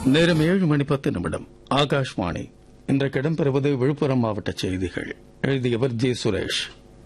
நேரம் ஏழு மணி பத்து நிமிடம் ஆகாஷ்வாணி இன்றைக்கு இடம்பெறுவது விழுப்புரம் மாவட்ட செய்திகள் எழுதியவர் ஜே சுரேஷ்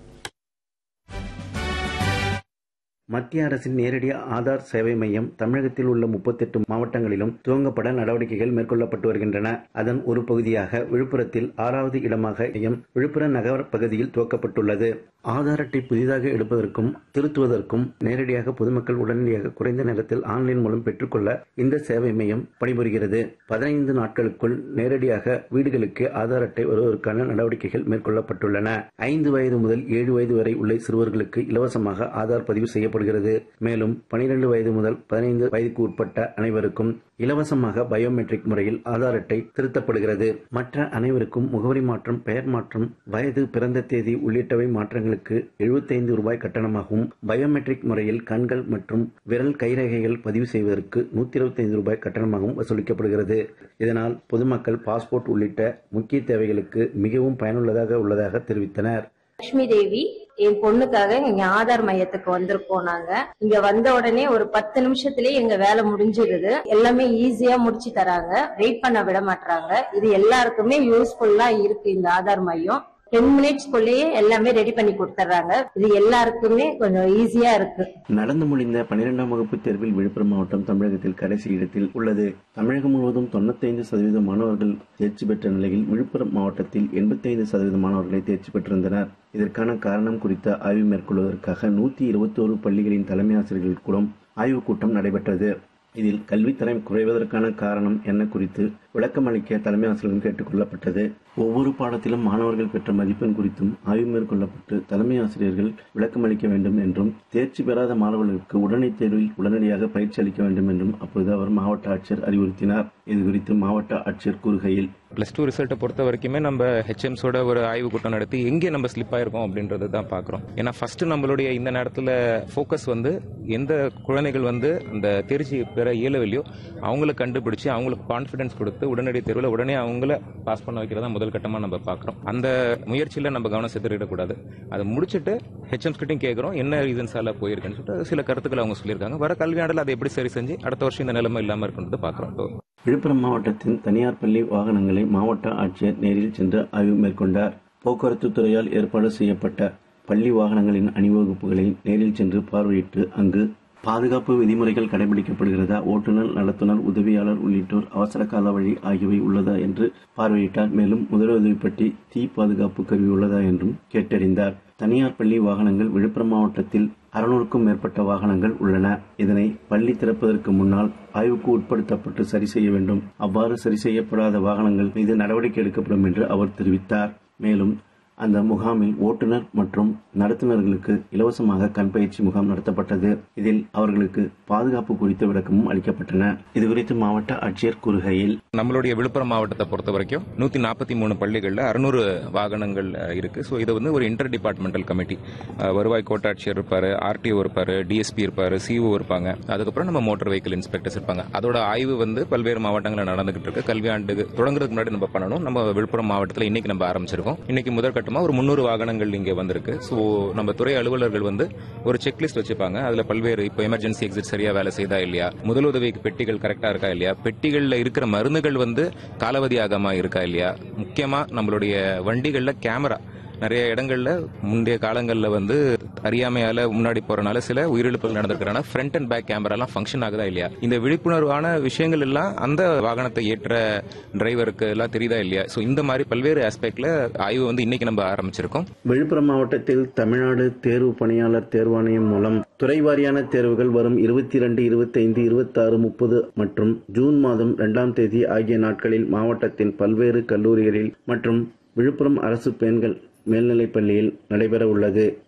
மத்திய அரசின் நேரடி ஆதார் சேவை மையம் தமிழகத்தில் உள்ள முப்பத்தெட்டு மாவட்டங்களிலும் துவங்கப்பட நடவடிக்கைகள் மேற்கொள்ளப்பட்டு வருகின்றன அதன் ஒரு பகுதியாக விழுப்புரத்தில் ஆறாவது இடமாக மையம் விழுப்புரம் நகர பகுதியில் துவக்கப்பட்டுள்ளது ஆதார் அட்டை புதிதாக எடுப்பதற்கும் திருத்துவதற்கும் நேரடியாக பொதுமக்கள் உடனடியாக குறைந்த நேரத்தில் ஆன்லைன் மூலம் பெற்றுக்கொள்ள இந்த சேவை மையம் பணிபுரிகிறது பதினைந்து நாட்களுக்குள் நேரடியாக வீடுகளுக்கு ஆதார் அட்டை வருவதற்கான நடவடிக்கைகள் மேற்கொள்ளப்பட்டுள்ளன ஐந்து வயது முதல் ஏழு வயது வரை உள்ள சிறுவர்களுக்கு இலவசமாக ஆதார் பதிவு செய்யப்படுகிறது மேலும் பனிரெண்டு வயது முதல் பதினைந்து வயதுக்கு உட்பட்ட அனைவருக்கும் இலவசமாக பயோமெட்ரிக் முறையில் ஆதார் அட்டை திருத்தப்படுகிறது மற்ற அனைவருக்கும் முகவரி மாற்றம் பெயர் மாற்றம் வயது பிறந்த தேதி உள்ளிட்டவை மாற்றங்களுக்கு எழுபத்தைந்து ரூபாய் கட்டணமாகவும் பயோமெட்ரிக் முறையில் கண்கள் மற்றும் விரல் கைரேகைகள் பதிவு செய்வதற்கு நூத்தி இருபத்தைந்து ரூபாய் கட்டணமாகவும் வசூலிக்கப்படுகிறது இதனால் பொதுமக்கள் பாஸ்போர்ட் உள்ளிட்ட முக்கிய தேவைகளுக்கு மிகவும் பயனுள்ளதாக உள்ளதாக தெரிவித்தனர் லட்சுமி தேவி என் பொண்ணுக்காக இங்க ஆதார் மையத்துக்கு வந்திருக்கோம் நாங்க இங்க வந்த உடனே ஒரு பத்து நிமிஷத்திலேயே எங்க வேலை முடிஞ்சிருது எல்லாமே ஈஸியா முடிச்சு தராங்க வெயிட் பண்ண விட மாட்டாங்க இது எல்லாருக்குமே யூஸ்ஃபுல்லா இருக்கு இந்த ஆதார் மையம் டென் மினிட்ஸ்க்குள்ளேயே எல்லாமே ரெடி பண்ணி கொடுத்துட்றாங்க இது எல்லாருக்குமே கொஞ்சம் ஈஸியா இருக்கு நடந்து முடிந்த பனிரெண்டாம் வகுப்பு தேர்வில் விழுப்புரம் மாவட்டம் தமிழகத்தில் கடைசி இடத்தில் உள்ளது தமிழகம் முழுவதும் தொண்ணூத்தைந்து சதவீத மாணவர்கள் தேர்ச்சி பெற்ற நிலையில் விழுப்புரம் மாவட்டத்தில் எண்பத்தைந்து சதவீத மாணவர்களை தேர்ச்சி பெற்றிருந்தனர் இதற்கான காரணம் குறித்த ஆய்வு மேற்கொள்வதற்காக நூத்தி இருபத்தோரு பள்ளிகளின் தலைமை ஆசிரியர்கள் கூடம் ஆய்வுக் கூட்டம் நடைபெற்றது இதில் கல்வித்தரம் குறைவதற்கான காரணம் என்ன குறித்து விளக்கம் அளிக்க தலைமை ஆசிரியர்கள் கேட்டுக் கொள்ளப்பட்டது ஒவ்வொரு பாடத்திலும் மாணவர்கள் பெற்ற மதிப்பெண் குறித்தும் ஆய்வு மேற்கொள்ளப்பட்டு தலைமை ஆசிரியர்கள் விளக்கம் அளிக்க வேண்டும் என்றும் தேர்ச்சி பெறாத மாணவர்களுக்கு உடனடி தேர்வில் உடனடியாக பயிற்சி அளிக்க வேண்டும் என்றும் அப்போது அவர் மாவட்ட ஆட்சியர் அறிவுறுத்தினார் இதுகுறித்து மாவட்ட ஆட்சியர் கூறுகையில் ப்ளஸ் டூ ரிசல்ட்டை பொறுத்த வரைக்குமே நம்ம ஹெச்எம்ஸோட ஒரு ஆய்வு கூட்டம் நடத்தி எங்கே நம்ம ஸ்லிப் ஆயிருக்கோம் அப்படின்றது தான் பார்க்குறோம் ஏன்னா ஃபர்ஸ்ட் நம்மளுடைய இந்த நேரத்தில் ஃபோக்கஸ் வந்து எந்த குழந்தைகள் வந்து அந்த தேர்ச்சி பெற இயலவில்லையோ அவங்கள கண்டுபிடிச்சு அவங்களுக்கு கான்ஃபிடன்ஸ் கொடுத்து உடனடி தேர்வில் உடனே அவங்கள பாஸ் பண்ண வைக்கிறதா முதல் கட்டமாக நம்ம பார்க்குறோம் அந்த முயற்சியில் நம்ம கவனம் செலுத்திடக்கூடாது அதை முடிச்சுட்டு ஹெச்எம்ஸ் கிட்டையும் கேட்குறோம் என்ன ரீசன்ஸால போயிருக்குன்னு சொல்லிட்டு சில கருத்துக்களை அவங்க சொல்லியிருக்காங்க வர கல்வியாண்டில் அதை எப்படி சரி செஞ்சு அடுத்த வருஷம் இந்த நிலைமை இல்லாமல் இருக்குன்றது பார்க்குறோம் விழுப்புரம் மாவட்டத்தின் தனியார் பள்ளி வாகனங்களை மாவட்ட ஆட்சியர் நேரில் சென்று ஆய்வு மேற்கொண்டார் போக்குவரத்து துறையால் ஏற்பாடு செய்யப்பட்ட பள்ளி வாகனங்களின் அணிவகுப்புகளை நேரில் சென்று பார்வையிட்டு அங்கு பாதுகாப்பு விதிமுறைகள் கடைபிடிக்கப்படுகிறதா ஓட்டுநர் நடத்துனர் உதவியாளர் உள்ளிட்டோர் அவசர கால வழி ஆகியவை உள்ளதா என்று பார்வையிட்டார் மேலும் முதலுதவி பற்றி தீ பாதுகாப்பு கருவி உள்ளதா என்றும் கேட்டறிந்தார் தனியார் பள்ளி வாகனங்கள் விழுப்புரம் மாவட்டத்தில் அறுநூறுக்கும் மேற்பட்ட வாகனங்கள் உள்ளன இதனை பள்ளி திறப்பதற்கு முன்னால் ஆய்வுக்கு உட்படுத்தப்பட்டு சரி செய்ய வேண்டும் அவ்வாறு சரி செய்யப்படாத வாகனங்கள் மீது நடவடிக்கை எடுக்கப்படும் என்று அவர் தெரிவித்தார் மேலும் அந்த முகாமில் ஓட்டுநர் மற்றும் நடத்துனர்களுக்கு இலவசமாக கண் பயிற்சி முகாம் நடத்தப்பட்டது இதில் அவர்களுக்கு பாதுகாப்பு குறித்த விளக்கமும் அளிக்கப்பட்டன இதுகுறித்து மாவட்ட ஆட்சியர் கூறுகையில் நம்மளுடைய விழுப்புரம் மாவட்டத்தை பொறுத்த வரைக்கும் நூத்தி நாற்பத்தி மூணு பள்ளிகளில் அறுநூறு வாகனங்கள் அஹ், இருக்கு ஸோ இது வந்து ஒரு இன்டர் டிபார்ட்மெண்டல் கமிட்டி அஹ், வருவாய் கோட்டாட்சியர் இருப்பாரு ஆர்டிஓ இருப்பாரு டிஎஸ்பி இருப்பாரு சிஓ இருப்பாங்க அதுக்கப்புறம் நம்ம மோட்டார் வெஹிக்கிள் இன்ஸ்பெக்டர்ஸ் இருப்பாங்க அதோட ஆய்வு வந்து பல்வேறு மாவட்டங்களில் நடந்துகிட்டு இருக்கு கல்வி ஆண்டுக்கு தொடங்குறதுக்கு முன்னாடி நம்ம பண்ணணும் நம்ம விழுப்புரம் மாவட்டத்தில் இன்னைக்கு நம்ம ஆரம்பிச்சிருக்கோம் இன்னைக்கு முதற்கட்டமா ஒரு முன்னூறு வாகனங்கள் இங்க வந்திருக்கு ஸோ நம்ம துறை அலுவலர்கள் வந்து ஒரு செக்லிஸ்ட் வச்சுப்பாங்க அதுல பல்வேறு இப்போ எமர்ஜென்சி எக்ஸிட் சரியா வேலை செய்தா இல்லையா முதலுதவி பெட்டிகள் கரெக்டா இருக்கா இல்லையா பெட்டிகள்ல இருக்கிற மருந்துகள் வந்து காலாவதி ஆகாம இருக்கா இல்லையா முக்கியமா நம்மளுடைய வண்டிகள்ல கேமரா நிறைய இடங்கள்ல முந்தைய காலங்கள்ல வந்து அறியாமையால முன்னாடி போறனால சில உயிரிழப்புகள் நடந்திருக்கிறனால ஃப்ரண்ட் அண்ட் பேக் கேமரா எல்லாம் ஃபங்க்ஷன் ஆகுதா இல்லையா இந்த விழிப்புணர்வான விஷயங்கள் எல்லாம் அந்த வாகனத்தை ஏற்ற டிரைவருக்கு எல்லாம் தெரியுதா இல்லையா ஸோ இந்த மாதிரி பல்வேறு ஆஸ்பெக்ட்ல ஆய்வு வந்து இன்னைக்கு நம்ம ஆரம்பிச்சிருக்கோம் விழுப்புரம் மாவட்டத்தில் தமிழ்நாடு தேர்வு பணியாளர் தேர்வாணையம் மூலம் துறை வாரியான தேர்வுகள் வரும் இருபத்தி இரண்டு இருபத்தைந்து இருபத்தாறு முப்பது மற்றும் ஜூன் மாதம் இரண்டாம் தேதி ஆகிய நாட்களில் மாவட்டத்தின் பல்வேறு கல்லூரிகளில் மற்றும் விழுப்புரம் அரசு பெண்கள் மேல்நிலைப் பள்ளியில் நடைபெற உள்ளது